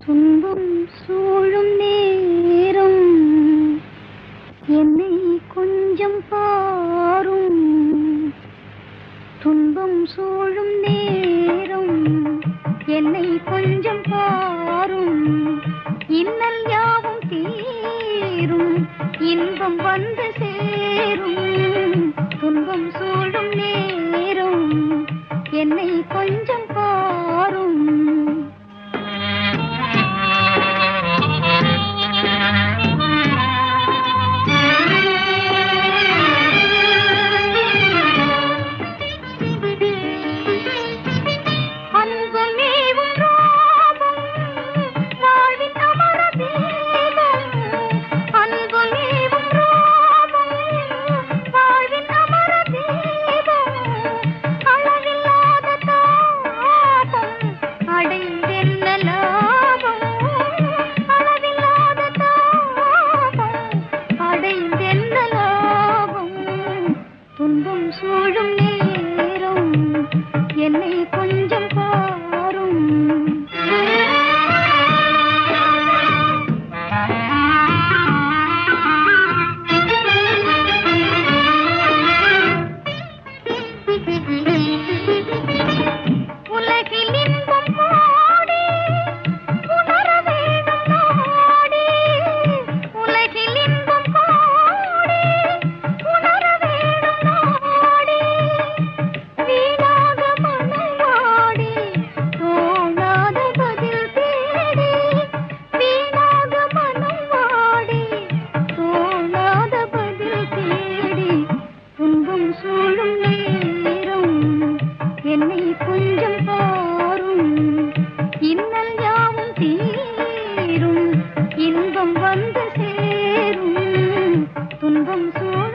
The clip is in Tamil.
துன்பம் சூழும் நேரம் என்னை கொஞ்சம் பாரும் துன்பம் சூழும் நேரம் என்னை கொஞ்சம் பாரும் இன்னல் யாவும் தீரும் இன்பம் வந்து சேரும் துன்பம் சூழும் நேரம் என்னை கொஞ்சம் பாரும் அன்பு மேவும் ராகம் வாழ்வின் அமர தீபம் அன்பு மேவும் ராகம் வாழ்வின் அமர தீபம் அளவில்லாத தாபம் அடைந்தென்ன லாபம் அளவில்லாத தாபம் அடைந்தென்ன லாபம் துன்பம் சூழும் நேரம் என்னை கொஞ்சம் பாரும் உலகில் இன்பம் கோடி உணர வேணும் நாடி உலகில் இன்பம் கோடி உணர வேணும் நாடி வீணாக மனம் வாடி தோணாத பதில் தேடி வீணாக மனம் வாடி தோணாத பதில் தேடி துன்பம் சூழும் நேரம் என்னை கொஞ்சம் பாரும் இன்னல் யாவும் தீரும் இன்பம் வந்து சேரும் துன்பம் சூழும்